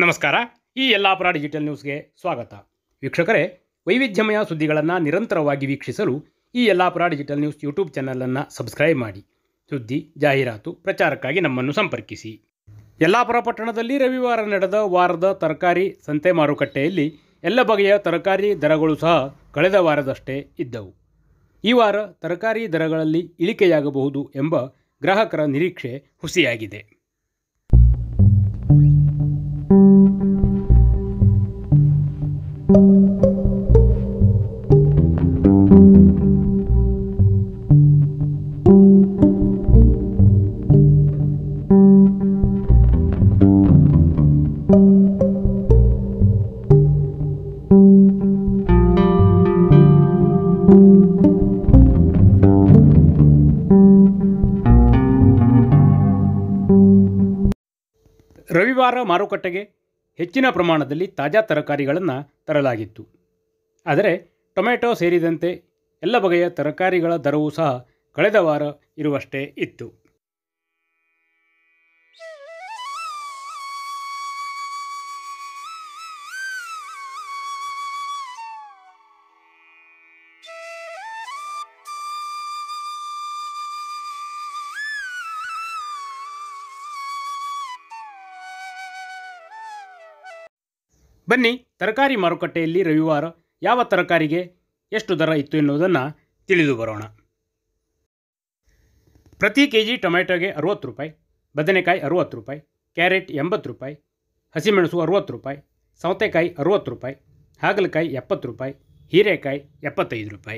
ನಮಸ್ಕಾರ ಈ ಯಲ್ಲಾಪುರ ಡಿಜಿಟಲ್ ನ್ಯೂಸ್ಗೆ ಸ್ವಾಗತ ವೀಕ್ಷಕರೇ ವೈವಿಧ್ಯಮಯ ಸುದ್ದಿಗಳನ್ನು ನಿರಂತರವಾಗಿ ವೀಕ್ಷಿಸಲು ಈ ಯಲ್ಲಾಪುರ ಡಿಜಿಟಲ್ ನ್ಯೂಸ್ ಯೂಟ್ಯೂಬ್ ಚಾನಲನ್ನು ಸಬ್ಸ್ಕ್ರೈಬ್ ಮಾಡಿ ಸುದ್ದಿ ಜಾಹೀರಾತು ಪ್ರಚಾರಕ್ಕಾಗಿ ನಮ್ಮನ್ನು ಸಂಪರ್ಕಿಸಿ ಯಲ್ಲಾಪುರ ಪಟ್ಟಣದಲ್ಲಿ ರವಿವಾರ ನಡೆದ ವಾರದ ತರಕಾರಿ ಸಂತೆ ಮಾರುಕಟ್ಟೆಯಲ್ಲಿ ಎಲ್ಲ ಬಗೆಯ ತರಕಾರಿ ದರಗಳು ಸಹ ಕಳೆದ ವಾರದಷ್ಟೇ ಇದ್ದವು ಈ ವಾರ ತರಕಾರಿ ದರಗಳಲ್ಲಿ ಇಳಿಕೆಯಾಗಬಹುದು ಎಂಬ ಗ್ರಾಹಕರ ನಿರೀಕ್ಷೆ ಹುಸಿಯಾಗಿದೆ ರವಿವಾರ ಮಾರುಕಟ್ಟೆಗೆ ಹೆಚ್ಚಿನ ಪ್ರಮಾಣದಲ್ಲಿ ತಾಜಾ ತರಕಾರಿಗಳನ್ನು ತರಲಾಗಿತ್ತು ಆದರೆ ಟೊಮೆಟೊ ಸೇರಿದಂತೆ ಎಲ್ಲ ಬಗೆಯ ತರಕಾರಿಗಳ ದರವೂ ಸಹ ಕಳೆದ ವಾರ ಇರುವಷ್ಟೇ ಇತ್ತು ಬನ್ನಿ ತರಕಾರಿ ಮಾರುಕಟ್ಟೆಯಲ್ಲಿ ರವಿವಾರ ಯಾವ ತರಕಾರಿಗೆ ಎಷ್ಟು ದರ ಇತ್ತು ಎನ್ನುವುದನ್ನು ತಿಳಿದು ಬರೋಣ ಪ್ರತಿ ಕೆ ಜಿ ಟೊಮೆಟೊಗೆ ಅರುವತ್ತು ರೂಪಾಯಿ ಬದನೆಕಾಯಿ ಅರುವತ್ತು ರೂಪಾಯಿ ಕ್ಯಾರೆಟ್ ಎಂಬತ್ತು ರೂಪಾಯಿ ಹಸಿಮೆಣಸು ಅರುವತ್ತು ರೂಪಾಯಿ ಸೌತೆಕಾಯಿ ಅರುವತ್ತು ರೂಪಾಯಿ ಹಾಗಲಕಾಯಿ ಎಪ್ಪತ್ತು ರೂಪಾಯಿ ಹೀರೆಕಾಯಿ ಎಪ್ಪತ್ತೈದು ರೂಪಾಯಿ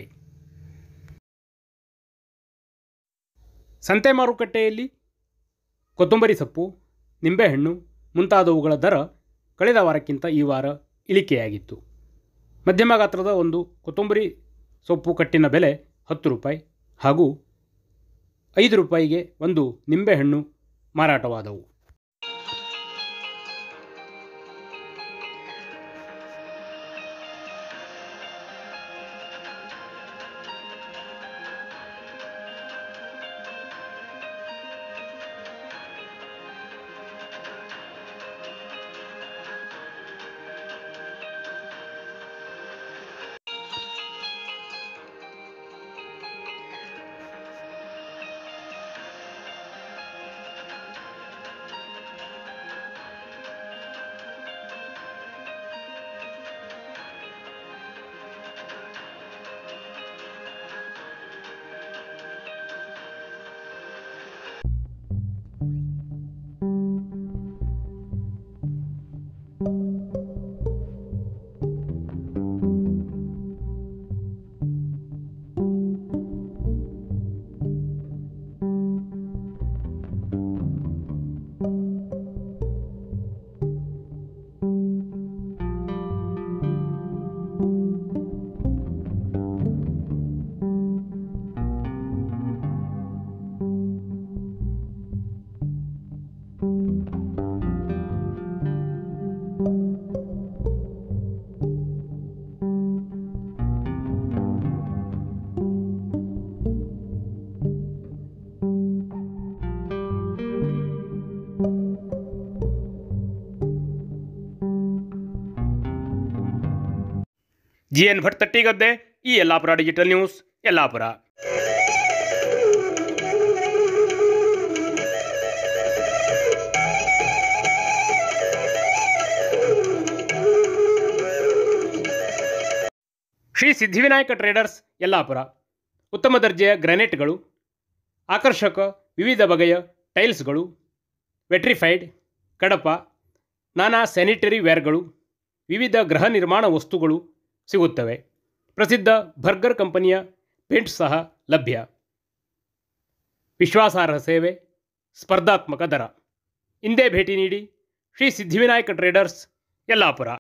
ಸಂತೆ ಮಾರುಕಟ್ಟೆಯಲ್ಲಿ ಕೊತ್ತಂಬರಿ ಸೊಪ್ಪು ನಿಂಬೆಹಣ್ಣು ಮುಂತಾದವುಗಳ ದರ ಕಳೆದ ವಾರಕ್ಕಿಂತ ಈ ವಾರ ಇಳಿಕೆಯಾಗಿತ್ತು ಮಧ್ಯಮ ಗಾತ್ರದ ಒಂದು ಕೊತ್ತಂಬರಿ ಸೊಪ್ಪು ಕಟ್ಟಿನ ಬೆಲೆ ಹತ್ತು ರೂಪಾಯಿ ಹಾಗೂ ಐದು ರೂಪಾಯಿಗೆ ಒಂದು ನಿಂಬೆಹಣ್ಣು ಮಾರಾಟವಾದವು ಜಿ ಎನ್ ಭಟ್ ತಟ್ಟಿಗದ್ದೆ ಈ Yellapura digital news Yellapura Shri Siddhivinayaka traders Yellapura ಉತ್ತಮ ದರ್ಜೆಯ ಗ್ರಾನೈಟ್ಗಳು ಆಕರ್ಷಕ ವಿವಿಧ ಬಗೆಯ ಟೈಲ್ಸ್ಗಳು ವೆಟ್ರಿಫೈಡ್ ಕಡಪ ನಾನಾ ಸ್ಯಾನಿಟರಿ ವೇರ್ಗಳು ವಿವಿಧ ಗೃಹ ನಿರ್ಮಾಣ ವಸ್ತುಗಳು ಸಿಗುತ್ತವೆ ಪ್ರಸಿದ್ಧ ಬರ್ಗರ್ ಕಂಪನಿಯ ಪೇಂಟ್ ಸಹ ಲಭ್ಯ ವಿಶ್ವಾಸಾರ್ಹ ಸೇವೆ ಸ್ಪರ್ಧಾತ್ಮಕ ದರ ಹಿಂದೆ ಭೇಟಿ ನೀಡಿ ಶ್ರೀ ಸಿದ್ಧಿವಿನಾಯಕ ಟ್ರೇಡರ್ಸ್ ಯಲ್ಲಾಪುರ